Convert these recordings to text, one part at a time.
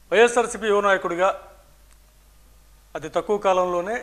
వైఎస్ఆర్సీపీ యువ నాయకుడిగా అతి తక్కువ కాలంలోనే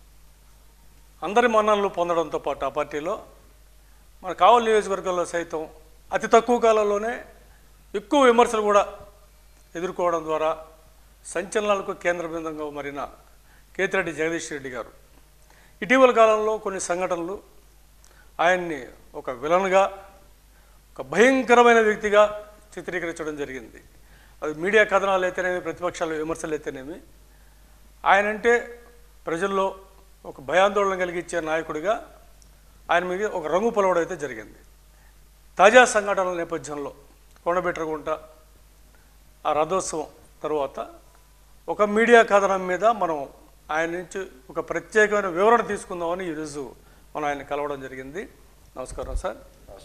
అందరి మన్ననలు పొందడంతో పాటు ఆ పార్టీలో మన కావలి నియోజకవర్గంలో సైతం అతి తక్కువ కాలంలోనే ఎక్కువ విమర్శలు కూడా ఎదుర్కోవడం ద్వారా సంచలనాలకు కేంద్ర బిందంగా మారిన కేతిరెడ్డి జగదీష్ రెడ్డి గారు ఇటీవల కాలంలో కొన్ని సంఘటనలు ఆయన్ని ఒక విలన్గా ఒక భయంకరమైన వ్యక్తిగా చిత్రీకరించడం జరిగింది అది మీడియా కథనాలు అయితేనేమి ప్రతిపక్షాల విమర్శలు అయితేనేమి ఆయనంటే ప్రజల్లో ఒక భయాందోళన కలిగించే నాయకుడిగా ఆయన మీద ఒక రంగు పొలవడం అయితే జరిగింది తాజా సంఘటనల నేపథ్యంలో కొండబెట్టగుంట ఆ రథోత్సవం తర్వాత ఒక మీడియా కథనం మీద మనం ఆయన నుంచి ఒక ప్రత్యేకమైన వివరణ తీసుకుందామని ఈరోజు మనం ఆయన కలవడం జరిగింది నమస్కారం సార్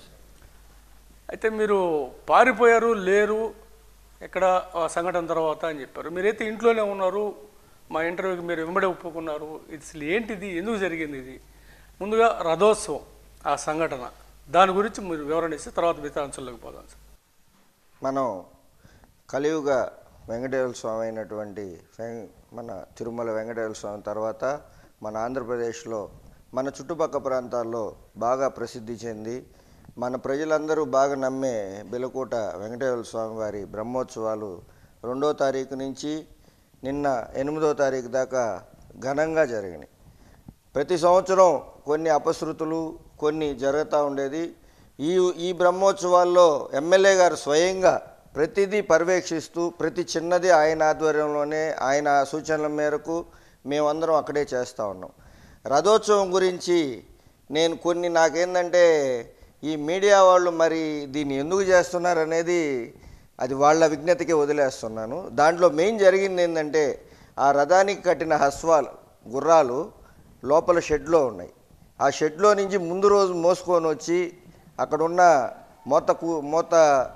అయితే మీరు పారిపోయారు లేరు ఎక్కడ ఆ సంఘటన తర్వాత అని చెప్పారు మీరైతే ఇంట్లోనే ఉన్నారు మా ఇంటర్వ్యూకి మీరు వెంబడి ఒప్పుకున్నారు ఇది అసలు ఏంటిది ఎందుకు జరిగింది ఇది ముందుగా రథోత్సవం ఆ సంఘటన దాని గురించి మీరు వివరణ ఇస్తే తర్వాత మిగతా అంశాల్లోకి పోదాం సార్ మనం కలియుగ వెంకటేశ్వర స్వామి అయినటువంటి వెం- మన తిరుమల వెంకటేశ్వర స్వామి తర్వాత మన ఆంధ్రప్రదేశ్లో మన చుట్టుపక్కల ప్రాంతాల్లో బాగా ప్రసిద్ధి చెంది మన ప్రజలందరూ బాగా నమ్మే బెలకోట వెంకటేశ్వర స్వామి వారి బ్రహ్మోత్సవాలు రెండో తారీఖు నుంచి నిన్న ఎనిమిదో తారీఖు దాకా ఘనంగా జరిగినాయి ప్రతి సంవత్సరం కొన్ని అపశృతులు కొన్ని జరుగుతూ ఉండేది ఈ ఈ బ్రహ్మోత్సవాల్లో ఎమ్మెల్యే గారు స్వయంగా ప్రతిదీ పర్యవేక్షిస్తూ ప్రతి చిన్నది ఆయన ఆధ్వర్యంలోనే ఆయన సూచనల మేరకు మేమందరం అక్కడే చేస్తూ ఉన్నాం రథోత్సవం గురించి నేను కొన్ని నాకేందంటే ఈ మీడియా వాళ్ళు మరి దీన్ని ఎందుకు చేస్తున్నారు అనేది అది వాళ్ళ విజ్ఞతకి వదిలేస్తున్నాను దాంట్లో మెయిన్ జరిగింది ఏంటంటే ఆ రథానికి కట్టిన హస్వాలు గుర్రాలు లోపల షెడ్లో ఉన్నాయి ఆ షెడ్లో నుంచి ముందు రోజు మోసుకొని వచ్చి అక్కడున్న మూత కూ మూత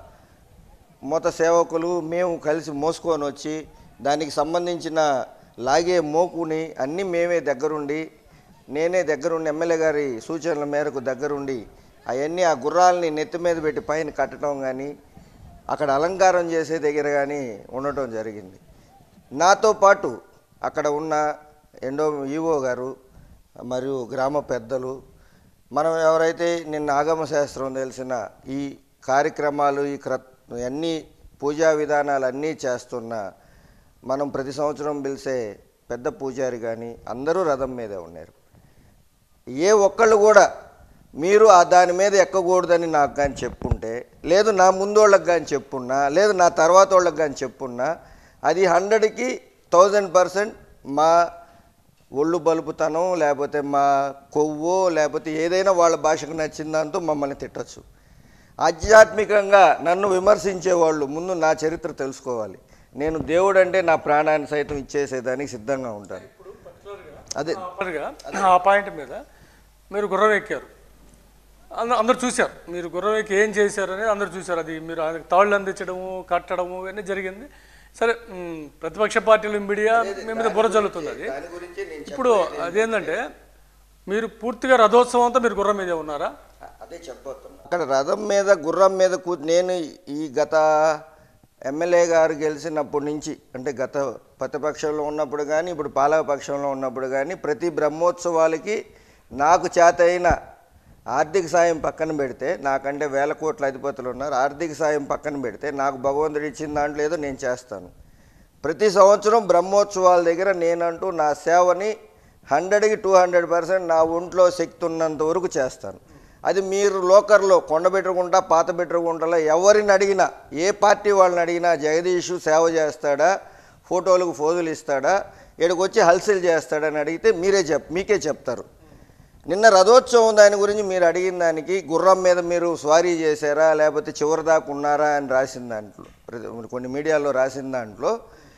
మూత సేవకులు మేము కలిసి మోసుకొని వచ్చి దానికి సంబంధించిన లాగే మోకుని అన్నీ మేమే దగ్గరుండి నేనే దగ్గరుండి ఎమ్మెల్యే గారి సూచనల మేరకు దగ్గరుండి అవన్నీ ఆ గుర్రాలని నెత్తి మీద పెట్టి పైన కట్టడం కానీ అక్కడ అలంకారం చేసే దగ్గర కానీ ఉండటం జరిగింది నాతో పాటు అక్కడ ఉన్న ఎండో ఈవో గారు మరియు గ్రామ పెద్దలు మనం ఎవరైతే నిన్న ఆగమ శాస్త్రం తెలిసిన ఈ కార్యక్రమాలు ఈ క్ర అన్ని పూజా విధానాలు అన్నీ చేస్తున్న మనం ప్రతి సంవత్సరం పిలిచే పెద్ద పూజారి కానీ అందరూ రథం మీదే ఉన్నారు ఏ ఒక్కళ్ళు కూడా మీరు ఆ దాని మీద ఎక్కకూడదని నాకు కానీ చెప్పుంటే లేదు నా ముందు వాళ్ళకి కానీ చెప్పున్నా లేదు నా తర్వాత వాళ్ళకి కానీ చెప్పున్నా అది హండ్రెడ్కి థౌజండ్ పర్సెంట్ మా ఒళ్ళు బలుపుతనం లేకపోతే మా కొవ్వు లేకపోతే ఏదైనా వాళ్ళ భాషకు నచ్చిన దాంతో మమ్మల్ని తిట్టచ్చు ఆధ్యాత్మికంగా నన్ను విమర్శించే వాళ్ళు ముందు నా చరిత్ర తెలుసుకోవాలి నేను దేవుడు అంటే నా ప్రాణాన్ని సైతం ఇచ్చేసేదానికి సిద్ధంగా ఉంటాను అదే పర్టికులర్గా ఆ పాయింట్ మీద మీరు గుర్రం ఎక్కారు అంద- అందరూ చూశారు మీరు గుర్రం ఎక్కి ఏం చేశారు అనేది అందరూ చూశారు అది మీరు ఆయనకు తాళ్ళు అందించడము కట్టడము ఇవన్నీ జరిగింది సరే మ్, ప్రతిపక్ష పార్టీలు మీడియా మీ మీద బుర్ర జల్లుతుంది అది దాని గురించి నేను ఇప్పుడు అదేంటంటే మీరు పూర్తిగా రథోత్సవం అంతా మీరు గుర్రం మీదే ఉన్నారా అదే చెప్పబోతున్నా అక్కడ రథం మీద గుర్రం మీద కూ నేను ఈ గత ఎమ్మెల్యే గారు గెలిచినప్పటి నుంచి అంటే గత ప్రతిపక్షంలో ఉన్నప్పుడు కానీ ఇప్పుడు పాలక పక్షంలో ఉన్నప్పుడు కానీ ప్రతి బ్రహ్మోత్సవాలకి నాకు చేత అయిన ఆర్థిక సాయం పక్కన పెడితే నాకంటే వేల కోట్ల అధిపతులు ఉన్నారు ఆర్థిక సాయం పక్కన పెడితే నాకు భగవంతుడు ఇచ్చిన దాంట్లో ఏదో నేను చేస్తాను ప్రతి సంవత్సరం బ్రహ్మోత్సవాల దగ్గర నేనంటూ నా సేవని హండ్రెడ్కి టూ హండ్రెడ్ పర్సెంట్ నా ఒంట్లో శక్తి ఉన్నంత వరకు చేస్తాను అది మీరు లోకర్లో కొండబెట్టుకుంటా పాత పెట్టుకుంటా ఎవరిని అడిగినా ఏ పార్టీ వాళ్ళని అడిగినా జగదీష్ సేవ చేస్తాడా ఫోటోలకు ఫోజులు ఇస్తాడా ఇక్కడికి వచ్చి హల్సల్ చేస్తాడని అడిగితే మీరే చెప్ మీకే చెప్తారు నిన్న రథోత్సవం దాని గురించి మీరు అడిగిన దానికి గుర్రం మీద మీరు స్వారీ చేశారా లేకపోతే చివరి దాకా ఉన్నారా అని రాసిన దాంట్లో ప్రతి- కొన్ని మీడియాలో రాసిన దాంట్లో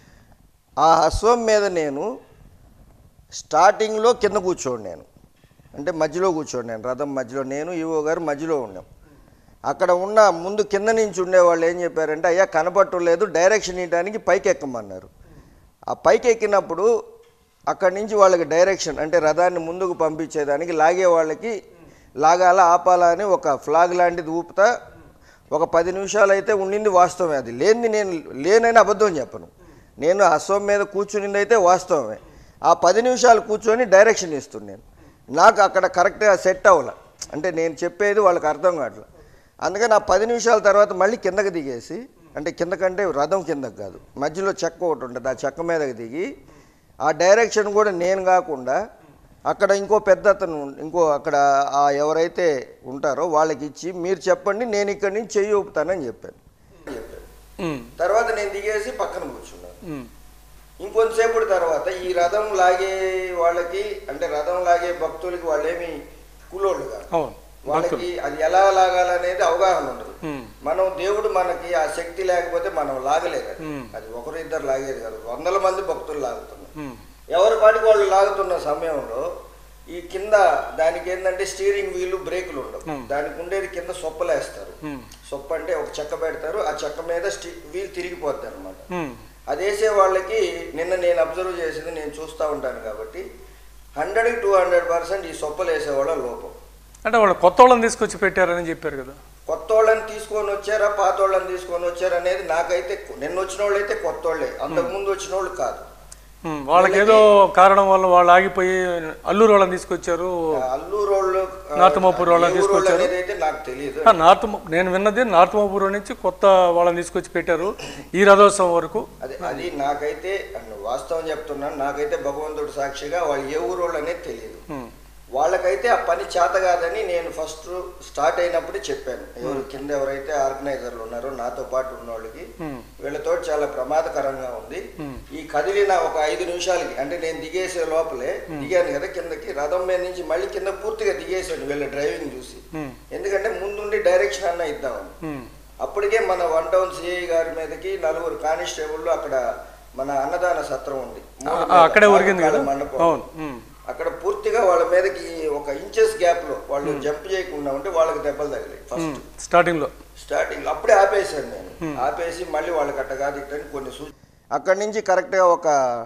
ఆ అశ్వం మీద నేను స్టార్టింగ్లో కింద కూర్చోండి నేను అంటే మధ్యలో కూర్చోండి నేను రథం మధ్యలో నేను ఈవో గారు మధ్యలో ఉన్నాం అక్కడ ఉన్న ముందు కింద నుంచి ఉండేవాళ్ళు ఏం చెప్పారంటే అయ్యా కనపట్టలేదు డైరెక్షన్ ఇవ్వడానికి పైకి ఎక్కమన్నారు ఆ పైకి ఎక్కినప్పుడు అక్కడి నుంచి వాళ్ళకి డైరెక్షన్ అంటే రథాన్ని ముందుకు పంపించేదానికి లాగే వాళ్ళకి లాగాల ఆపాలా అని ఒక ఫ్లాగ్ లాంటిది ఊపుతా ఒక పది నిమిషాలు అయితే ఉండింది వాస్తవమే అది లేనిది నేను లేనని అబద్ధం చెప్పను నేను అశ్వం మీద కూర్చునింది అయితే వాస్తవమే ఆ పది నిమిషాలు కూర్చొని డైరెక్షన్ ఇస్తున్నాను నాకు అక్కడ కరెక్ట్గా సెట్ అవ్వాల అంటే నేను చెప్పేది వాళ్ళకి అర్థం కావట్లే అందుకని ఆ పది నిమిషాల తర్వాత మళ్ళీ కిందకి దిగేసి అంటే కిందకంటే రథం కిందకి కాదు మధ్యలో చెక్క ఒకటి ఉంటుంది ఆ చెక్క మీదకి దిగి ఆ డైరెక్షన్ కూడా నేను కాకుండా అక్కడ ఇంకో పెద్ద అతను ఉం- ఇంకో అక్కడ ఆ ఎవరైతే ఉంటారో వాళ్ళకి ఇచ్చి మీరు చెప్పండి నేను ఇక్కడి నుంచి చెయ్యి ఊపుతానని చెప్పాను ఉమ్, తర్వాత నేను దిగేసి పక్కన కూర్చున్నాను ఉమ్, ఇంకొంతసేపటి తర్వాత ఈ రథం లాగే వాళ్ళకి అంటే రథం లాగే భక్తులకి వాళ్ళేమి కూలోళ్ళు కాదు అవును భక్తులు వాళ్ళకి అది ఎలా లాగాలనేది అవగాహన ఉండదు ఉమ్, మనం దేవుడు మనకి ఆ శక్తి లేకపోతే మనం లాగలేదు అది. మ్మ్. అది ఒకరు ఇద్దరు లాగేది కాదు వందల మంది భక్తులు లాగుతున్నారు ఉమ్, ఎవరి పాటికి వాళ్ళు లాగుతున్న సమయంలో ఈ కింద దానికి ఏంటంటే స్టీరింగ్ వీలు బ్రేకులు ఉండవు మ్మ్. దానికి ఉండేది కింద సొప్పలేస్తారు ఉమ్, సొప్ప అంటే ఒక చెక్క పెడతారు ఆ చెక్క మీద స్టీ వీల్ తిరిగిపోద్ది అనమాట ఉమ్, అది వేసే వాళ్ళకి నిన్న నేను అబ్జర్వ్ చేసింది నేను చూస్తూ ఉంటాను కాబట్టి హండ్రెడ్కి టూ హండ్రెడ్ పర్సెంట్ ఈ సొప్పలు వేసేవాళ్ళ లోపం అంటే వాళ్ళు కొత్త వాళ్ళని తీసుకొచ్చి పెట్టారని చెప్పారు కదా కొత్త వాళ్ళని తీసుకొని వచ్చారా పాత వాళ్ళని తీసుకొని వచ్చారా అనేది నాకైతే నిన్న వచ్చిన వాళ్ళు అయితే కొత్త వాళ్ళే అంతకుముందు వచ్చిన వాళ్ళు కాదు ఉమ్, వాళ్ళకి ఏదో కారణం వల్ల వాళ్ళు ఆగిపోయి అల్లూరు వాళ్ళని తీసుకొచ్చారు ఆ అల్లూరు వాళ్ళు ఆ, నార్త్ మోపూర్ వాళ్ళని ఏ ఊరు వాళ్ళు తీసుకొచ్చారు. అనేది అయితే నాకు తెలియదు ఆ, నార్త్ మో- నేను విన్నది నార్త్ మోపూర్ నుంచి కొత్త వాళ్ళని తీసుకొచ్చి పెట్టారు ఈ రథోత్సవం వరకు అది అది నాకైతే అన్న వాస్తవం చెప్తున్నాను నాకైతే భగవంతుడు సాక్షిగా వాళ్ళు ఏ ఊరు వాళ్ళు అనేది తెలియదు ఉమ్, వాళ్ళకైతే ఆ పని చేత కాదని నేను ఫస్ట్ స్టార్ట్ అయినప్పుడు చెప్పాను ఎవరు కింద ఎవరైతే ఆర్గనైజర్లు ఉన్నారో నాతో పాటు ఉన్న వాళ్ళకి ఉమ్, వీళ్ళతో చాలా ప్రమాదకరంగా ఉంది Hmm. ఈ కదిలిన ఒక ఐదు నిమిషాలకి అంటే నేను దిగేసే లోపలే దిగాను కదా కిందకి రథం మీద నుంచి మళ్ళీ కింద పూర్తిగా దిగేసాను వీళ్ళ డ్రైవింగ్ చూసి ఉమ్, ఎందుకంటే ముందుండి డైరెక్షన్ అన్న ఇద్దామని ఉమ్, అప్పటికే మన వన్ టౌన్ సిఐ గారి మీదకి నలుగురు కానిస్టేబుల్ అక్కడ మన అన్నదాన సత్రం ఉంది ఆ, ఆ, అక్కడే ఒరిగింది కదా మండపం అవును ఉమ్, అక్కడ పూర్తిగా వాళ్ళ మీదకి ఒక ఇంచెస్ గ్యాప్ లో వాళ్ళు జంప్ చేయకుండా ఉంటే వాళ్ళకి దెబ్బలు తగిలాయి ఉమ్, ఫస్ట్ స్టార్టింగ్లో స్టార్టింగ్ అప్పుడే ఆపేశాను నేను ఆపేసి మళ్ళీ వాళ్ళకి అట్ట కాదు ఇట్టని కొన్ని సూ అక్కడి నుంచి కరెక్ట్గా ఒక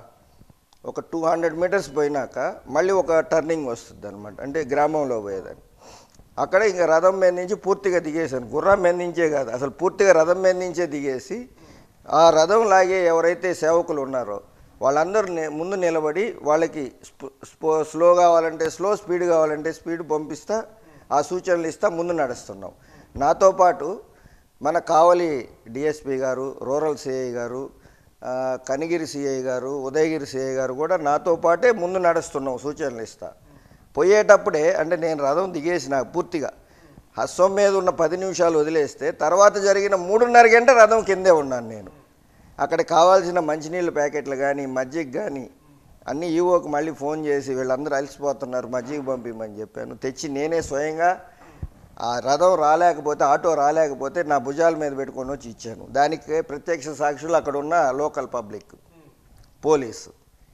ఒక టూ హండ్రెడ్ మీటర్స్ పోయినాక మళ్ళీ ఒక టర్నింగ్ వస్తుంది అనమాట అంటే గ్రామంలో పోయేదాన్ని అక్కడ ఇంకా రథం మీద నుంచి పూర్తిగా దిగేశాను గుర్రం మీద నుంచే కాదు అసలు పూర్తిగా రథం మీద నుంచే దిగేసి ఆ రథం లాగే ఎవరైతే సేవకులు ఉన్నారో వాళ్ళందరూ ని- ముందు నిలబడి వాళ్ళకి స్పో- స్పో- స్లో కావాలంటే స్లో స్పీడ్ కావాలంటే స్పీడ్ పంపిస్తా ఆ సూచనలు ఇస్తా ముందు నడుస్తున్నాం నాతో పాటు మన కావలి డిఎస్పి గారు రూరల్ సిఐ గారు ఆ, కనిగిరి సిఐ గారు ఉదయగిరి సిఐ గారు కూడా నాతో పాటే ముందు నడుస్తున్నాం సూచనలు ఇస్తా పోయేటప్పుడే అంటే నేను రథం దిగేసిన పూర్తిగా హస్వం మీద ఉన్న పది నిమిషాలు వదిలేస్తే తర్వాత జరిగిన మూడున్నర గంట రథం కిందే ఉన్నాను నేను అక్కడ కావాల్సిన మంచినీళ్ళ ప్యాకెట్లు కానీ మజ్జిగ కానీ అన్నీ ఈవోకి మళ్ళీ ఫోన్ చేసి వీళ్ళందరూ అలసిపోతున్నారు మజ్జిగ పంపిమని చెప్పాను తెచ్చి నేనే స్వయంగా ఆ రథం రాలేకపోతే ఆటో రాలేకపోతే నా భుజాల మీద పెట్టుకొని వచ్చి ఇచ్చాను దానికి ప్రత్యక్ష సాక్షులు అక్కడ ఉన్న లోకల్ పబ్లిక్ పోలీసు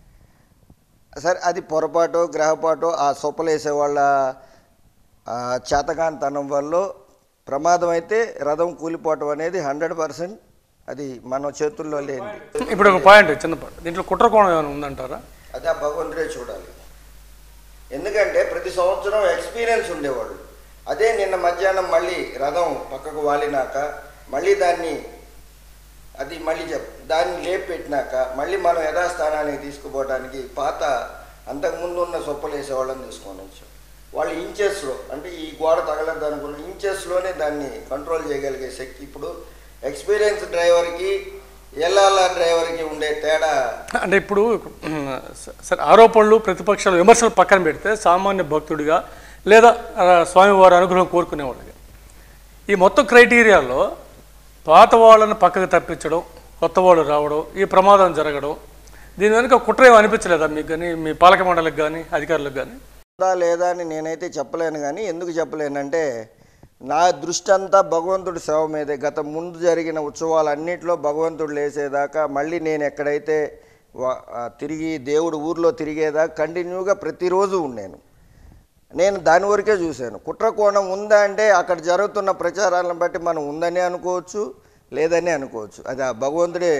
సరే అది పొరపాటు గ్రహపాటు ఆ సొప్పలేసే వాళ్ళ ఆ, చేతకానితనం వల్ల ప్రమాదం అయితే రథం కూలిపోవటం అనేది హండ్రెడ్ పర్సెంట్ అది మన చేతుల్లో లేనిది ఇప్పుడు ఒక పాయింట్ చిన్న పాయింట్ దీంట్లో కుట్రకోణం ఏమైనా ఉందంటారా అది ఆ భగవంతుడే చూడాలి ఎందుకంటే ప్రతి సంవత్సరం ఎక్స్పీరియన్స్ ఉండేవాళ్ళు అదే నిన్న మధ్యాహ్నం మళ్ళీ రథం పక్కకు వాలినాక మళ్ళీ దాన్ని అది మళ్ళీ చెప్ దాన్ని లేపెట్టినాక మళ్ళీ మనం యథాస్థానానికి తీసుకుపోవడానికి పాత అంతకుముందు ఉన్న సొప్పలు వేసే వాళ్ళని తీసుకొని వచ్చాం వాళ్ళు ఇంచెస్లో అంటే ఈ గోడ తగలద్దు అనుకున్న ఇంచెస్లోనే దాన్ని కంట్రోల్ చేయగలిగే శక్తి ఇప్పుడు ఎక్స్పీరియన్స్ డ్రైవర్కి ఎల్ఆర్ఆర్ డ్రైవర్కి ఉండే తేడా అంటే ఇప్పుడు ఉమ్, స- సరే ఆరోపణలు ప్రతిపక్షాలు విమర్శలు పక్కన పెడితే సామాన్య భక్తుడిగా లేదా ఆ, స్వామివారి అనుగ్రహం కోరుకునేవాళ్ళకి ఈ మొత్తం క్రైటీరియాలో పాత వాళ్ళని పక్కకు తప్పించడం కొత్త వాళ్ళు రావడం ఈ ప్రమాదం జరగడం దీని వెనుక కుట్ర ఏమి అనిపించలేదా మీకు కానీ మీ పాలక మండలికి కానీ అధికారులకు కానీ ఉందా లేదా అని నేనైతే చెప్పలేను కానీ ఎందుకు చెప్పలేనంటే నా దృష్టి అంతా భగవంతుడి సేవ మీదే గత ముందు జరిగిన ఉత్సవాలన్నింటిలో భగవంతుడు లేసేదాకా మళ్ళీ నేను ఎక్కడైతే వా- ఆ తిరిగి దేవుడు ఊర్లో తిరిగేదాకా కంటిన్యూగా ప్రతిరోజు ఉండేను నేను దాని వరకే చూశాను కుట్రకోణం ఉందా అంటే అక్కడ జరుగుతున్న ప్రచారాలను బట్టి మనం ఉందని అనుకోవచ్చు లేదని అనుకోవచ్చు అది ఆ భగవంతుడే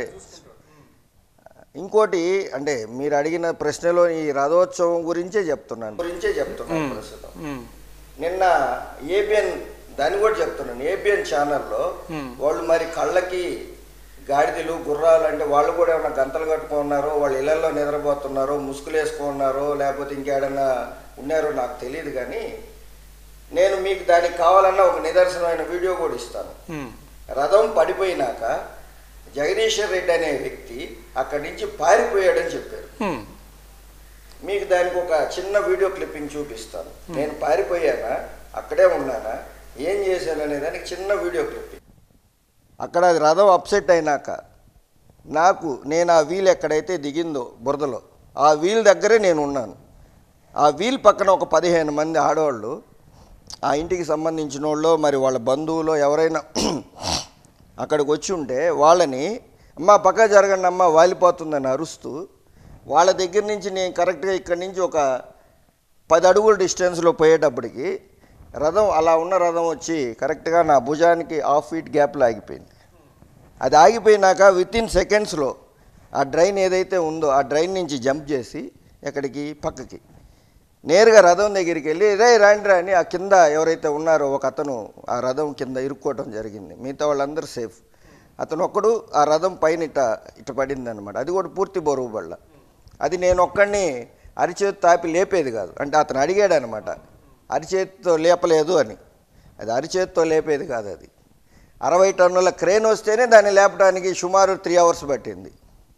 ఇంకోటి అంటే మీరు అడిగిన ప్రశ్నలో ఈ రథోత్సవం గురించే చెప్తున్నాను గురించే చెప్తున్నాను ప్రస్తుతం ఉమ్, నిన్న ఏబిఎన్ దాన్ని కూడా చెప్తున్నాను ఏబిఎన్ ఛానల్లో వాళ్ళు మరి కళ్ళకి గాడిదలు గుర్రాలు అంటే వాళ్ళు కూడా ఏమైనా గంతలు కట్టుకున్నారో వాళ్ళు ఇళ్లలో నిద్రపోతున్నారో ముసుగులు వేసుకున్నారో లేకపోతే ఇంకేడన్నా ఉన్నారో నాకు తెలియదు కానీ నేను మీకు దానికి కావాలన్నా ఒక నిదర్శనమైన వీడియో కూడా ఇస్తాను ఉమ్, రథం పడిపోయినాక జగదీశ్వర్ రెడ్డి అనే వ్యక్తి అక్కడి నుంచి పారిపోయాడని చెప్పారు ఉమ్, మీకు దానికి ఒక చిన్న వీడియో క్లిప్పింగ్ చూపిస్తాను నేను పారిపోయానా అక్కడే ఉన్నానా ఏం చేశాను అనే దానికి చిన్న వీడియో క్లిప్పింగ్ అక్కడ అది రథం అప్సెట్ అయినాక నాకు నేను ఆ వీల్ ఎక్కడైతే దిగిందో బురదలో ఆ వీల్ దగ్గరే నేను ఉన్నాను ఆ వీల్ పక్కన ఒక పదిహేను మంది ఆడవాళ్ళు ఆ ఇంటికి సంబంధించిన వాళ్ళు మరి వాళ్ళ బంధువులు ఎవరైనా అక్కడికి వచ్చి ఉంటే వాళ్ళని అమ్మ పక్క జరగండి అమ్మ వాలిపోతుందని అరుస్తూ వాళ్ళ దగ్గర నుంచి నేను కరెక్ట్గా ఇక్కడి నుంచి ఒక పది అడుగుల డిస్టెన్స్లో పోయేటప్పటికి రథం అలా ఉన్న రథం వచ్చి కరెక్ట్గా నా భుజానికి హాఫ్ ఫీట్ గ్యాప్లో ఆగిపోయింది అది ఆగిపోయినాక విత్ ఇన్ సెకండ్స్లో ఆ డ్రైన్ ఏదైతే ఉందో ఆ డ్రైన్ నుంచి జంప్ చేసి ఎక్కడికి పక్కకి నేరుగా రథం దగ్గరికి వెళ్ళి రే రాండి అని ఆ కింద ఎవరైతే ఉన్నారో ఒక అతను ఆ రథం కింద ఇరుక్కోవటం జరిగింది మిగతా వాళ్ళందరూ సేఫ్ అతను ఒక్కడు ఆ రథం పైన ఇట ఇట పడింది అనమాట అది కూడా పూర్తి బరువు బళ్ళ అది నేను ఒక్కడిని అరిచేతి తాపి లేపేది కాదు అంటే అతను అడిగాడు అనమాట అరిచేతితో లేపలేదు అని అది అరిచేతితో లేపేది కాదు అది అరవై టన్నుల క్రేన్ వస్తేనే దాన్ని లేపడానికి సుమారు త్రీ అవర్స్ పట్టింది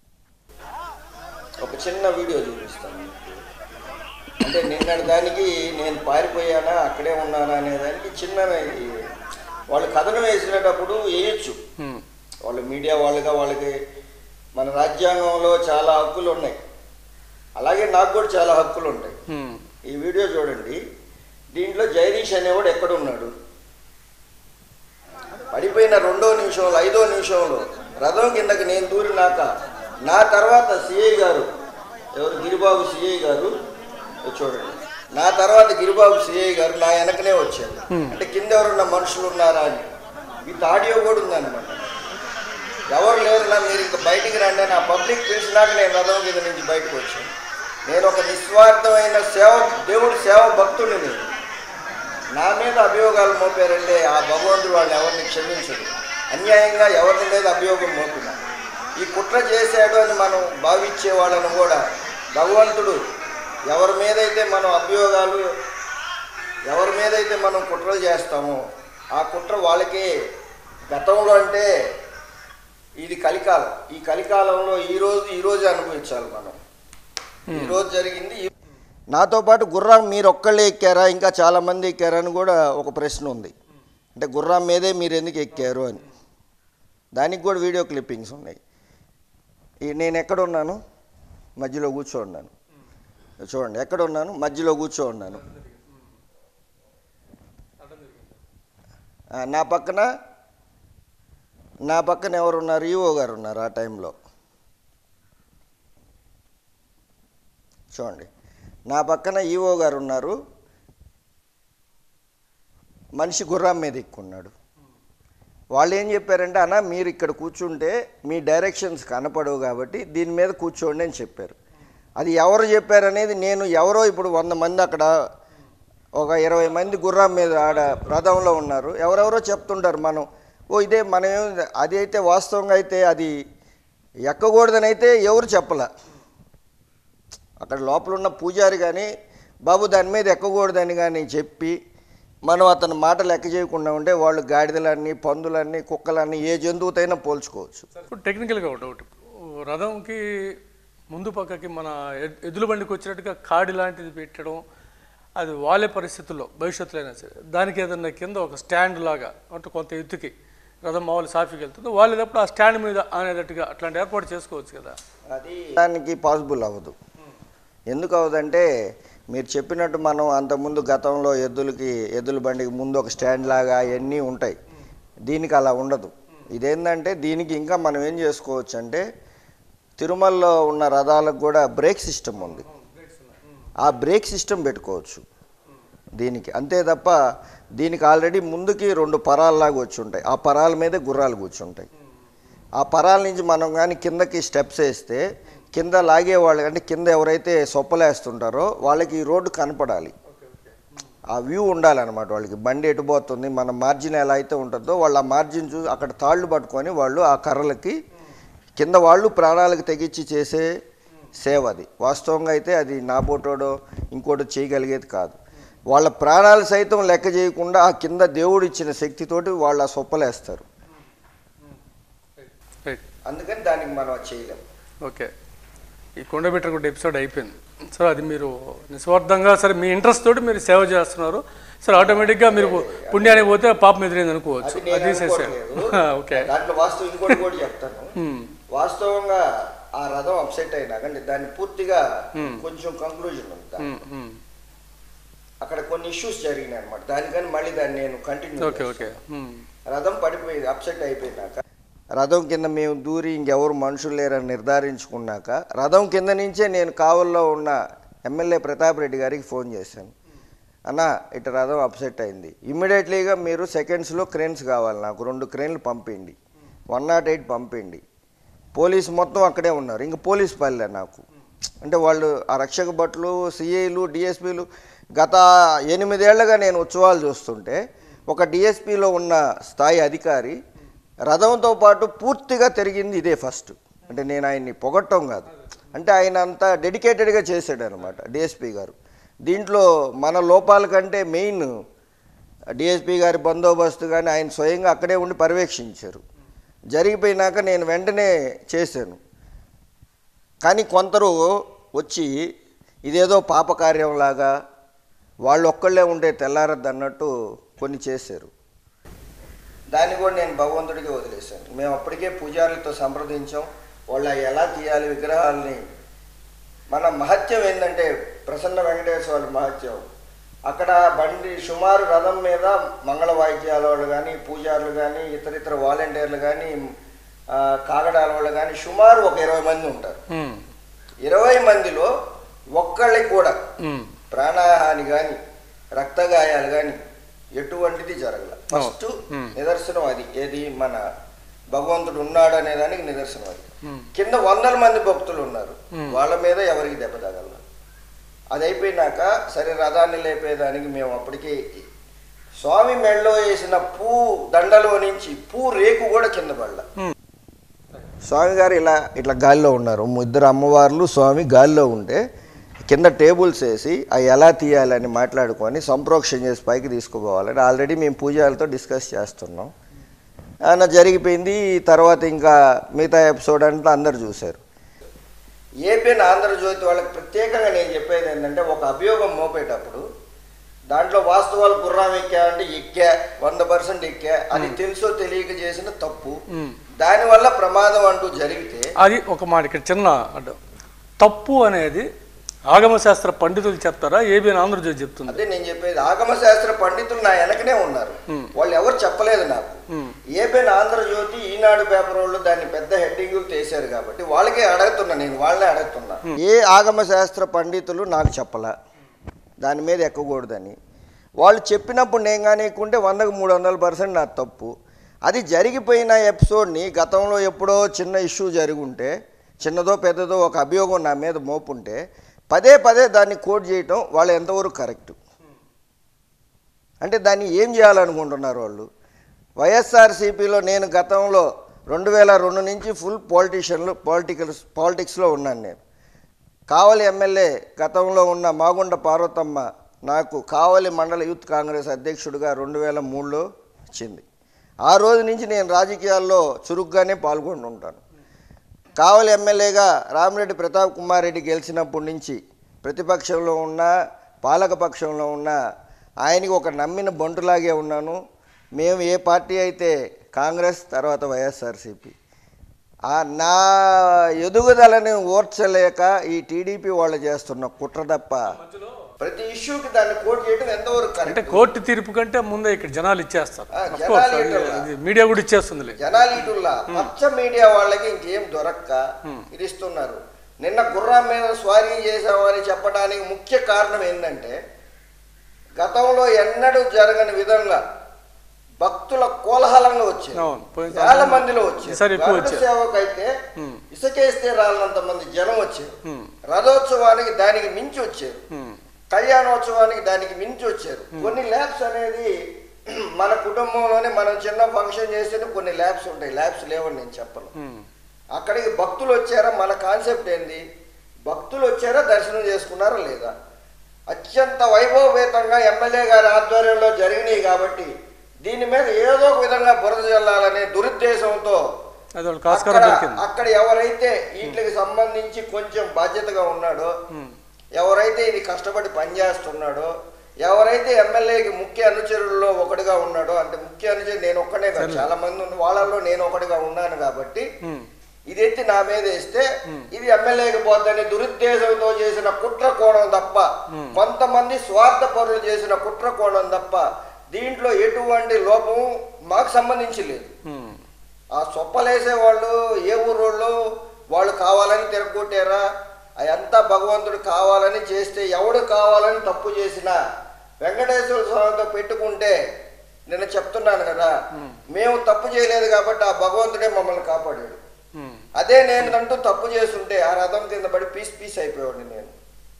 ఒక చిన్న వీడియో చూపిస్తాను మీకు. అంటే నిన్నటి దానికి నేను పారిపోయానా అక్కడే ఉన్నానా అనే దానికి చిన్న ఇది వాళ్ళు కథనం వేసినప్పుడు వేయచ్చు ఉమ్, వాళ్ళు మీడియా వాళ్ళుగా వాళ్ళకి మన రాజ్యాంగంలో చాలా హక్కులు ఉన్నాయి అలాగే నాకు కూడా చాలా హక్కులు ఉంటాయి ఉమ్, ఈ వీడియో చూడండి దీంట్లో జగదీష్ అనేవాడు ఎక్కడున్నాడు పడిపోయిన రెండో నిమిషంలో ఐదో నిమిషంలో రథం కిందకి నేను దూరినాక నా తర్వాత సిఐ గారు ఎవరు గిరిబాబు సిఐ గారు ఇది చూడండి నా తర్వాత గిరిబాబు సిఐ గారు నా వెనకనే వచ్చారు అంటే కింద ఎవరున్న మనుషులు ఉన్నారా అని విత్ ఆడియో కూడా ఉందన్నమాట ఎవరు లేరు నా మీరు ఇంకా బయటికి రండి అని ఆ పబ్లిక్ పిలిచినాక నేను రథం కింద నుంచి బయటకు వచ్చాను నేను ఒక నిస్వార్థమైన సేవ దేవుడి సేవ భక్తుడిని నేను నా మీద అభియోగాలు మోపారంటే ఆ భగవంతుడు వాళ్ళని ఎవరిని క్షమించడు అన్యాయంగా ఎవరి మీద అభియోగం మోపిన ఈ కుట్ర చేశాడు అని మనం భావించే వాళ్ళను కూడా భగవంతుడు ఎవరి మీదైతే మనం అభియోగాలు ఎవరి మీదైతే మనం కుట్రలు చేస్తామో ఆ కుట్ర వాళ్ళకే గతంలో అంటే ఇది కలికాలం ఈ కలికాలంలో ఈ రోజు ఈ రోజు అనుభవించాలి మనం ఈ రోజు జరిగింది ఈ- నాతో పాటు గుర్రం మీరు ఒక్కళ్ళే ఎక్కారా ఇంకా చాలామంది ఎక్కారా అని కూడా ఒక ప్రశ్న ఉంది అంటే గుర్రం మీదే మీరు ఎందుకు ఎక్కారు అని దానికి కూడా వీడియో క్లిప్పింగ్స్ ఉన్నాయి ఈ నేను ఎక్కడ ఉన్నాను మధ్యలో కూర్చో ఉన్నాను చూడండి ఎక్కడ ఉన్నాను మధ్యలో కూర్చో ఉన్నాను ఆ, నా పక్కన నా పక్కన ఎవరు ఉన్నారు ఈఓ గారు ఉన్నారు ఆ టైంలో చూడండి నా పక్కన ఈఓ గారు ఉన్నారు మనిషి గుర్రం మీద ఎక్కున్నాడు వాళ్ళు ఏం చెప్పారంటే అన్న మీరు ఇక్కడ కూర్చుంటే మీ డైరెక్షన్స్ కనపడవు కాబట్టి దీని మీద కూర్చోండి అని చెప్పారు అది ఎవరు చెప్పారనేది నేను ఎవరో ఇప్పుడు వంద మంది అక్కడ ఒక ఇరవై మంది గుర్రం మీద ఆడ రథంలో ఉన్నారు ఎవరెవరో చెప్తుంటారు మనం ఓ ఇదే మనం ఏం- అది అయితే వాస్తవంగా అయితే అది ఎక్కకూడదని అయితే ఎవరు చెప్పలే అక్కడ లోపల ఉన్న పూజారి కానీ బాబు దాని మీద ఎక్కకూడదని కానీ చెప్పి మనం అతని మాట లెక్క చేయకుండా ఉంటే వాళ్ళు గాడిదలన్నీ పందులన్నీ కుక్కలన్నీ ఏ జంతువుతైనా పోల్చుకోవచ్చు ఇప్పుడు టెక్నికల్గా ఒక డౌట్ రథంకి ముందు పక్కకి మన ఎద్- ఎద్దుల బండికి వచ్చినట్టుగా కాడి లాంటిది పెట్టడం అది వాళ్ళే పరిస్థితుల్లో భవిష్యత్తులో అయినా సరే దానికి ఏదన్నా కింద ఒక స్టాండ్ లాగా అంటే కొంత ఎత్తుకి రథం మామూలు సాఫీకి వెళ్తుంది వాళ్ళేటప్పుడు ఆ స్టాండ్ మీద అనేటట్టుగా అట్లాంటి ఏర్పాటు చేసుకోవచ్చు కదా అది దానికి పాసిబుల్ అవ్వదు ఎందుకు అవ్వదంటే మీరు చెప్పినట్టు మనం అంతకుముందు గతంలో ఎద్దులకి ఎద్దుల బండికి ముందు ఒక స్టాండ్ లాగా అవన్నీ ఉంటాయి దీనికి అలా ఉండదు ఇదేంటంటే దీనికి ఇంకా మనం ఏం చేసుకోవచ్చు అంటే తిరుమలలో ఉన్న రథాలకు కూడా బ్రేక్ సిస్టమ్ ఉంది ఆ బ్రేక్ సిస్టమ్ పెట్టుకోవచ్చు దీనికి అంతే తప్ప దీనికి ఆల్రెడీ ముందుకి రెండు పరాల్లాగా వచ్చి ఉంటాయి ఆ పరాల మీదే గుర్రాలు కూర్చుంటాయి ఆ పరాల నుంచి మనం కానీ కిందకి స్టెప్స్ వేస్తే కింద లాగేవాళ్ళు అంటే కింద ఎవరైతే సొప్పలేస్తుంటారో వాళ్ళకి ఈ రోడ్డు కనపడాలి ఆ వ్యూ ఉండాలన్నమాట వాళ్ళకి బండి ఎటు పోతుంది మన మార్జిన్ ఎలా అయితే ఉంటుందో వాళ్ళు ఆ మార్జిన్ చూ అక్కడ తాళ్ళు పట్టుకొని వాళ్ళు ఆ కర్రలకి కింద వాళ్ళు ప్రాణాలకు తెగించి చేసే సేవ అది వాస్తవంగా అయితే అది నా పోటోడో ఇంకోటో చేయగలిగేది కాదు వాళ్ళ ప్రాణాలు సైతం లెక్క చేయకుండా ఆ కింద దేవుడు ఇచ్చిన శక్తితోటి వాళ్ళు ఆ సొప్పలేస్తారు రైట్ అందుకని దానికి మనం అది చేయలేం ఓకే ఈ కొండబెట్టగుడ్డ ఎపిసోడ్ అయిపోయింది సరే అది మీరు నిస్వార్థంగా సరే మీ ఇంట్రెస్ట్ తోటి మీరు సేవ చేస్తున్నారు సరే ఆటోమేటిక్గా మీరు పుణ్యానికి పోతే పాపం ఎదురైంది అనుకోవచ్చు అది నేను అది తీసేసా అనుకోవట్లేదు. ఓకే దాంట్లో వాస్తవం ఇంకోటి కూడా చెప్తాను మ్మ్. వాస్తవంగా ఆ రథం అప్సెట్ అయినాక అంటే దాన్ని పూర్తిగా కొంచెం కంక్లూజన్ ఉంది దానికి. మ్మ్, మ్మ్. అక్కడ కొన్ని ఇష్యూస్ జరిగినాయి అనమాట దానికని మళ్ళీ దాన్ని నేను కంటిన్యూ ఓకే ఓకే మ్మ్. రథం పడిపోయింది అప్సెట్ అయిపోయినాక రథం కింద మేము దూరి ఇంకెవరు మనుషులు లేరని నిర్ధారించుకున్నాక రథం కింద నుంచే నేను కావల్లో ఉన్న ఎమ్మెల్యే ప్రతాప్ రెడ్డి గారికి ఫోన్ చేశాను అన్న ఇటు రథం అప్సెట్ అయింది ఇమ్మీడియట్లీగా మీరు సెకండ్స్లో క్రెయిన్స్ కావాలి నాకు రెండు క్రెయిన్లు పంపిండి వన్ నాట్ ఎయిట్ పంపిండి పోలీసు మొత్తం అక్కడే ఉన్నారు ఇంక పోలీస్ పల్లె నాకు అంటే వాళ్ళు ఆ రక్షక భటులు సిఐలు డిఎస్పీలు గత ఎనిమిదేళ్లుగా నేను ఉత్సవాలు చూస్తుంటే ఒక డిఎస్పీలో ఉన్న స్థాయి అధికారి రథంతో పాటు పూర్తిగా తిరిగింది ఇదే ఫస్ట్ అంటే నేను ఆయన్ని పొగట్టం కాదు అంటే ఆయన అంతా డెడికేటెడ్గా చేశాడు అనమాట డిఎస్పీ గారు దీంట్లో మన లోపాల కంటే మెయిన్ డిఎస్పీ గారి బందోబస్తు కానీ ఆయన స్వయంగా అక్కడే ఉండి పర్యవేక్షించారు జరిగిపోయినాక నేను వెంటనే చేశాను కానీ కొందరు వచ్చి ఇదేదో పాపకార్యంలాగా వాళ్ళు ఒక్కళ్ళే ఉంటే తెల్లారద్దు అన్నట్టు కొన్ని చేశారు దాన్ని కూడా నేను భగవంతుడికి వదిలేశాను మేము అప్పటికే పూజారులతో సంప్రదించాం వాళ్ళు అవి ఎలా తీయాలి విగ్రహాలని మన మహత్యం ఏంటంటే ప్రసన్న వెంకటేశ్వర వాళ్ళ మహత్యం అక్కడ బండి సుమారు రథం మీద మంగళ వాయిద్యాల వాళ్ళు కానీ పూజారులు కానీ ఇతర ఇతర వాలంటీర్లు కానీ ఆ, కాగడాల వాళ్ళు కానీ సుమారు ఒక ఇరవై మంది ఉంటారు మ్మ్. ఇరవై మందిలో ఒక్కళ్ళకి కూడా మ్మ్. ప్రాణహాని కానీ రక్తగాయాలు కానీ ఎటువంటిది జరగల ఫస్ట్ Hmm. నిదర్శనం అది ఏది మన భగవంతుడు ఉన్నాడు అనే దానికి నిదర్శనం అది Hmm. కింద వందల మంది భక్తులు ఉన్నారు Hmm. వాళ్ళ మీద ఎవరికి దెబ్బ తగల అది అయిపోయినాక సరే రథాన్ని లేపేదానికి మేము అప్పటికే స్వామి మెడలో వేసిన పూ దండలో నుంచి పూ రేకు కూడా కింద పడల Hmm. స్వామి గారు ఇలా ఇట్లా గాలిలో ఉన్నారు ఇద్దరు అమ్మవార్లు స్వామి గాలిలో ఉంటే కింద టేబుల్స్ వేసి అవి ఎలా తీయాలని మాట్లాడుకొని సంప్రోక్షణ చేసి పైకి తీసుకుపోవాలని ఆల్రెడీ మేము పూజలతో డిస్కస్ చేస్తున్నాం అలా జరిగిపోయింది తర్వాత ఇంకా మిగతా ఎపిసోడ్ అంతా అందరు చూశారు ఏపీఎన్ ఆంధ్రజ్యోతి వాళ్ళకి ప్రత్యేకంగా నేను చెప్పేది ఏంటంటే ఒక అభియోగం మోపేటప్పుడు దాంట్లో వాస్తవాలు గుర్రం ఎక్కా అంటే ఎక్కా వంద పర్సెంట్ ఎక్కా అది తెలుసో తెలియక చేసిన తప్పు మ్మ్. దానివల్ల ప్రమాదం అంటూ జరిగితే అది ఒక మాట ఇక్కడ చిన్న అడ్డం తప్పు అనేది ఆగమ శాస్త్ర పండితులు చెప్తారా ఏబిఎన్ ఆంధ్రజ్యోతి చెప్తుంది అదే నేను చెప్పేది ఆగమ శాస్త్ర పండితులు నా వెనకనే ఉన్నారు Hmm. వాళ్ళు ఎవరు చెప్పలేదు నాకు Hmm. APN Andhrajyothy Eenadu paper వాళ్ళు దాన్ని పెద్ద హెడ్డింగులు తీశారు కాబట్టి వాళ్ళకే అడుగుతున్నా నేను వాళ్ళనే అడుగుతున్నా ఏ ఆగమ శాస్త్ర పండితులు నాకు చెప్పలా దాని మీద ఎక్కకూడదని వాళ్ళు చెప్పినప్పుడు నేను కానీకుంటే వందకు మూడు వందల పర్సెంట్ నా తప్పు అది జరిగిపోయిన ఎపిసోడ్ని గతంలో ఎప్పుడో చిన్న ఇష్యూ జరుగుంటే చిన్నదో పెద్దదో ఒక అభియోగం నా మీద మోపుంటే పదే పదే దాన్ని కోట్ చేయటం వాళ్ళు ఎంతవరకు కరెక్ట్ అంటే దాన్ని ఏం చేయాలనుకుంటున్నారు వాళ్ళు వైఎస్ఆర్సీపీలో నేను గతంలో రెండు వేల రెండు నుంచి ఫుల్ పాలిటీషియన్లు పొలిటికల్ పాలిటిక్స్లో ఉన్నాను నేను కావలి ఎమ్మెల్యే గతంలో ఉన్న మాగుండ పార్వతమ్మ నాకు కావలి మండల యూత్ కాంగ్రెస్ అధ్యక్షుడిగా రెండు వేల మూడులో ఇచ్చింది ఆ రోజు నుంచి నేను రాజకీయాల్లో చురుగ్గానే పాల్గొంటూ ఉంటాను కావలి ఎమ్మెల్యేగా రామిరెడ్డి ప్రతాప్ కుమార్ రెడ్డి గెలిచినప్పటి నుంచి ప్రతిపక్షంలో ఉన్న పాలకపక్షంలో ఉన్న ఆయనకి ఒక నమ్మిన బంటులాగే ఉన్నాను మేము ఏ పార్టీ అయితే కాంగ్రెస్ తర్వాత వైఎస్ఆర్సీపీ ఆ నా ఎదుగుదలని ఓర్చలేక ఈ టీడీపీ వాళ్ళు చేస్తున్న కుట్ర తప్ప ప్రతి ఇష్యూకి దాన్ని కోట్ చేయడం ఎంతవరకు అంటే కరెక్ట్ కోర్టు తీర్పు కంటే ముందే ఇక్కడ జనాలు ఇచ్చేస్తారు ఆ, Of జనాలు course, అది- ఇవ్వట్లా. అది మీడియా కూడా ఇచ్చేస్తుందిలే జనాలు ఇటుల్లా పచ్చ మీడియా వాళ్ళకి ఇంకేం దొరక్క ఇది ఇస్తున్నారు నిన్న గుర్రం మీద స్వారీ చేసామని చెప్పడానికి ముఖ్య కారణం ఏంటంటే గతంలో ఎన్నడూ జరగని విధంగా భక్తుల కోలాహలంగా వచ్చారు అవును పోయిన వేల మందిలో వచ్చారు ఈసారి ఎక్కువ గరుడ వచ్చారు. సేవకు అయితే ఉమ్. ఇసుకేస్తే రాలినంత మంది జనం వచ్చారు ఉమ్. రథోత్సవానికి దానికి మించి వచ్చారు ఉమ్. కళ్యాణోత్సవానికి దానికి మించి వచ్చారు కొన్ని ల్యాబ్స్ అనేది మన కుటుంబంలోనే మనం చిన్న ఫంక్షన్ చేస్తే కొన్ని ల్యాబ్స్ ఉంటాయి ల్యాబ్స్ లేవని నేను చెప్పను ఉమ్. అక్కడికి భక్తులు వచ్చారా మన కాన్సెప్ట్ ఏంది భక్తులు వచ్చారా దర్శనం చేసుకున్నారా లేదా అత్యంత వైభవపేతంగా ఎమ్మెల్యే గారి ఆధ్వర్యంలో జరిగినాయి కాబట్టి దీని మీద ఏదో ఒక విధంగా బురద జల్లాలనే దురుద్దేశంతో అది వాళ్ళకి ఆస్కారం అక్కడ దొరికింది అక్కడ ఎవరైతే వీటికి సంబంధించి కొంచెం బాధ్యతగా ఉన్నాడో ఉమ్, ఎవరైతే ఇది కష్టపడి పనిచేస్తున్నాడో ఎవరైతే ఎమ్మెల్యేకి ముఖ్య అనుచరుల్లో ఒకటిగా ఉన్నాడో అంటే ముఖ్య అనుచరుడు నేను ఒక్కడే కాదు చాలా మంది ఉన్న వాళ్ళల్లో నేను ఒకటిగా ఉన్నాను కాబట్టి ఉమ్, ఇది ఎత్తి నా మీద వేస్తే ఇది ఎమ్మెల్యేకి పోద్దని దురుద్దేశంతో చేసిన కుట్ర కోణం తప్ప కొంతమంది స్వార్థ పరులు చేసిన కుట్ర కోణం తప్ప దీంట్లో ఎటువంటి లోపం మాకు సంబంధించి లేదు ఉమ్, ఆ సొప్పలేసే వాళ్ళు ఏ ఊరోళ్ళు వాళ్ళు కావాలని తిరగొట్టారా అదంతా భగవంతుడు కావాలని చేస్తే ఎవడు కావాలని తప్పు చేసినా వెంకటేశ్వర స్వామితో పెట్టుకుంటే నేను చెప్తున్నాను కదా మేము తప్పు చేయలేదు కాబట్టి ఆ భగవంతుడే మమ్మల్ని కాపాడాడు ఉమ్, అదే నేను అంటూ తప్పు చేస్తుంటే ఆ రథం కింద పడి పీస్ పీస్ అయిపోయాడు నేను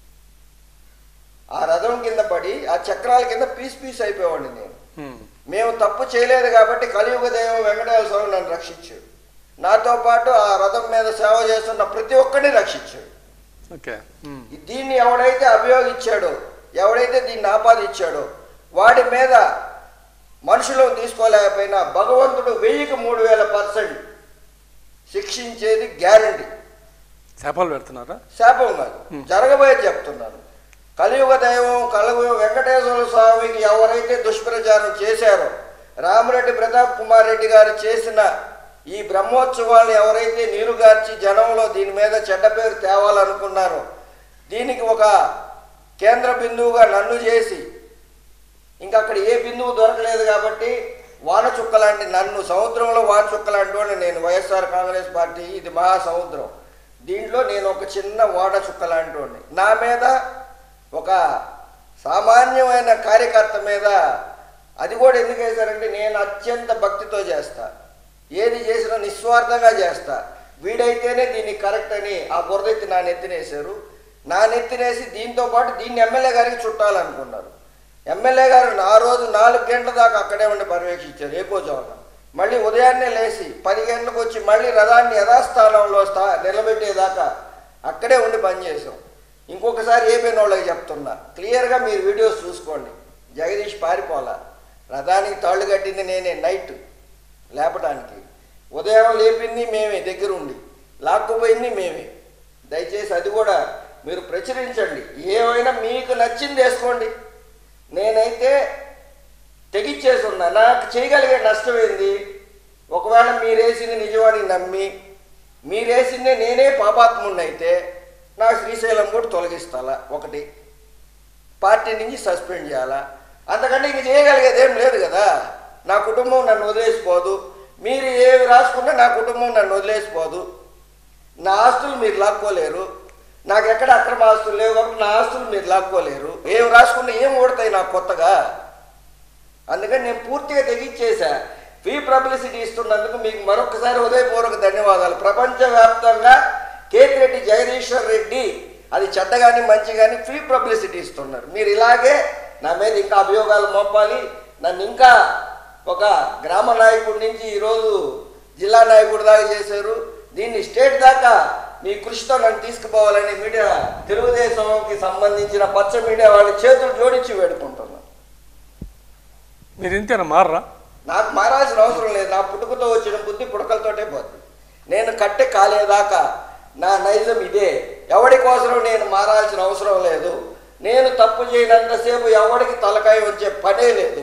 ఆ రథం కింద పడి ఆ చక్రాల కింద పీస్ పీస్ అయిపోయాడు నేను ఉమ్, మేము తప్పు చేయలేదు కాబట్టి కలియుగ దైవం వెంకటేశ్వర స్వామి నన్ను రక్షించాడు నాతో పాటు ఆ రథం మీద సేవ చేస్తున్న ప్రతి ఒక్కరిని రక్షించాడు ఓకే ఉమ్, దీన్ని ఎవడైతే అభియోగించాడో ఎవడైతే దీన్ని ఆపాదించాడో వాడి మీద మనుషులను తీసుకోలేకపోయినా భగవంతుడు వెయ్యికి మూడు వేల పర్సెంట్ శిక్షించేది గ్యారంటీ చేపలు పెడుతున్నారా శాపం కాదు జరగబోయేది చెప్తున్నాను కలియుగ దైవం కలుగు వెంకటేశ్వర స్వామికి ఎవరైతే దుష్ప్రచారం చేశారో రామరెడ్డి ప్రతాప్ కుమార్ రెడ్డి గారు చేసిన ఈ బ్రహ్మోత్సవాలను ఎవరైతే నీరుగార్చి జనంలో దీని మీద చెడ్డ పేరు తేవాలనుకున్నారో దీనికి ఒక కేంద్ర బిందువుగా నన్ను చేసి ఇంకా అక్కడ ఏ బిందువు దొరకలేదు కాబట్టి వాన చుక్క లాంటి నన్ను సముద్రంలో వాన చుక్క లాంటి వాడిని నేను వైఎస్ఆర్ కాంగ్రెస్ పార్టీ ఇది మహా సముద్రం దీంట్లో నేను ఒక చిన్న వాడ చుక్క లాంటి వాడిని నా మీద ఒక సామాన్యమైన కార్యకర్త మీద అది కూడా ఎందుకు వేశారంటే నేను అత్యంత భక్తితో చేస్తా ఏది చేసినా నిస్వార్థంగా చేస్తా వీడైతేనే దీన్ని కరెక్ట్ అని ఆ బురదెత్తి నా నెత్తినేశారు నా నెత్తినేసి దీంతో పాటు దీన్ని ఎమ్మెల్యే గారికి చుట్టాలనుకున్నారు ఎమ్మెల్యే గారు ఆ రోజు నాలుగు గంటల దాకా అక్కడే ఉండి పర్యవేక్షించారు ఏకోజామున మళ్ళీ ఉదయాన్నే లేచి పది గంటలకు వచ్చి మళ్ళీ రథాన్ని యథాస్థానంలో స్థా నిలబెట్టేదాకా అక్కడే ఉండి పనిచేసాం ఇంకొకసారి ఏపైన వాళ్ళకి చెప్తున్నా క్లియర్గా మీరు వీడియోస్ చూసుకోండి జగదీష్ పారిపోలా రథానికి తాళ్ళు కట్టింది నేనే నైట్ లేపడానికి ఉదయం లేపింది మేమే దగ్గరుండి లాక్కుపోయింది మేమే దయచేసి అది కూడా మీరు ప్రచురించండి ఏమైనా మీకు నచ్చింది వేసుకోండి నేనైతే తెగిచ్చేసి ఉన్నా నాకు చేయగలిగే నష్టం ఏంది ఒకవేళ మీరేసింది నిజమని నమ్మి మీరేసిందే నేనే పాపాత్ముడిని అయితే నా శ్రీశైలం కూడా తొలగిస్తాలా ఒకటి పార్టీ నుంచి సస్పెండ్ చేయాలా అంతకంటే ఇంక చేయగలిగేది ఏం లేదు కదా నా కుటుంబం నన్ను వదిలేసిపోదు మీరు ఏవి రాసుకున్నా నా కుటుంబం నన్ను వదిలేసిపోదు నా ఆస్తులు మీరు లాక్కోలేరు నాకు ఎక్కడ అక్రమ ఆస్తులు లేవు కాబట్టి నా ఆస్తులు మీరు లాక్కోలేరు ఏం రాసుకున్నా ఏం ఓడతాయి నాకు కొత్తగా అందుకని నేను పూర్తిగా తెగిచ్చేసా ఫ్రీ పబ్లిసిటీ ఇస్తున్నందుకు మీకు మరొకసారి ఉదయపూర్వక ధన్యవాదాలు ప్రపంచవ్యాప్తంగా కేతిరెడ్డి జగదీశ్వర్ రెడ్డి అది చెడ్డ కానీ మంచి కానీ ఫ్రీ పబ్లిసిటీ ఇస్తున్నారు మీరు ఇలాగే నా మీద ఇంకా అభియోగాలు మోపాలి నన్ను ఇంకా ఒక గ్రామ నాయకుడి నుంచి ఈరోజు జిల్లా నాయకుడి దాకా చేశారు దీన్ని స్టేట్ దాకా మీ కృషితో నన్ను తీసుకుపోవాలని మీడియా తెలుగుదేశంకి సంబంధించిన పచ్చ మీడియా వాళ్ళ చేతులు జోడించి వేడుకుంటున్నాను మీరు ఇంతేనా మారరా నాకు మారాల్సిన అవసరం లేదు నా పుట్టుకతో వచ్చిన బుద్ధి పుడకలతోటే పోతుంది నేను కట్టె కాలేదాకా నా నైజం ఇదే ఎవడి కోసం నేను మారాల్సిన అవసరం లేదు నేను తప్పు చేయనంతసేపు ఎవడికి తలకాయ వచ్చే పనే లేదు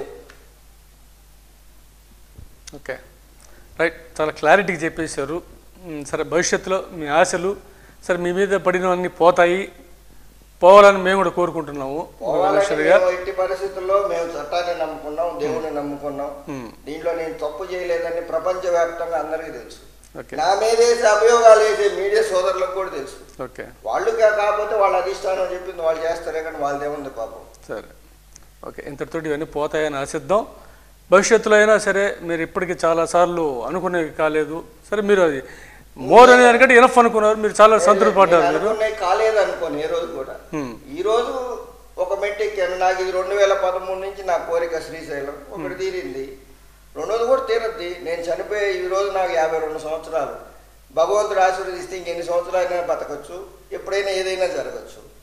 ఓకే రైట్ చాలా క్లారిటీగా చెప్పేశారు ఉమ్, సరే భవిష్యత్తులో మీ ఆశలు సరే మీ మీద పడినవన్నీ పోతాయి పోవాలని మేము కూడా కోరుకుంటున్నాము పోవాలని భవిష్యత్తు గారు మేము ఎట్టి పరిస్థితుల్లో మేము చట్టాన్ని నమ్ముకున్నాం దేవుని నమ్ముకున్నాం ఉమ్, దీంట్లో నేను తప్పు చేయలేదని ప్రపంచవ్యాప్తంగా అందరికీ తెలుసు ఓకే నా మీద వేసే అభియోగాలు వేసే మీడియా సోదరులకు కూడా తెలుసు ఓకే వాళ్ళు కా- కాకపోతే వాళ్ళ అధిష్టానం చెప్పింది వాళ్ళు చేస్తారే కానీ వాళ్ళదేముంది పాపం సరే ఓకే ఇంతటితో ఇవన్నీ పోతాయని ఆశిద్దాం భవిష్యత్తులో అయినా సరే మీరు ఇప్పటికీ చాలాసార్లు అనుకునేవి కాలేదు సరే మీరు అది మోర్ అనే దానికంటే ఎనఫ్ అనుకున్నారు మీరు చాలా సంతృప్తి పడ్డారు నేను మీరు అనుకున్నవి కాలేదు అనుకోను ఏ రోజు కూడా ఉమ్, ఈ రోజు ఒక మెట్టు ఎక్కాను నాకు ఇది రెండు వేల పదమూడు నుంచి నా కోరిక శ్రీశైలం ఒకటి తీరింది రెండోది కూడా తీరద్ది నేను చనిపోయే ఈ రోజు నాకు యాభై రెండు సంవత్సరాలు భగవంతుడు ఆశీర్వదిస్తే ఇంకెన్ని సంవత్సరాలైనా బతకచ్చు ఎప్పుడైనా ఏదైనా జరగచ్చు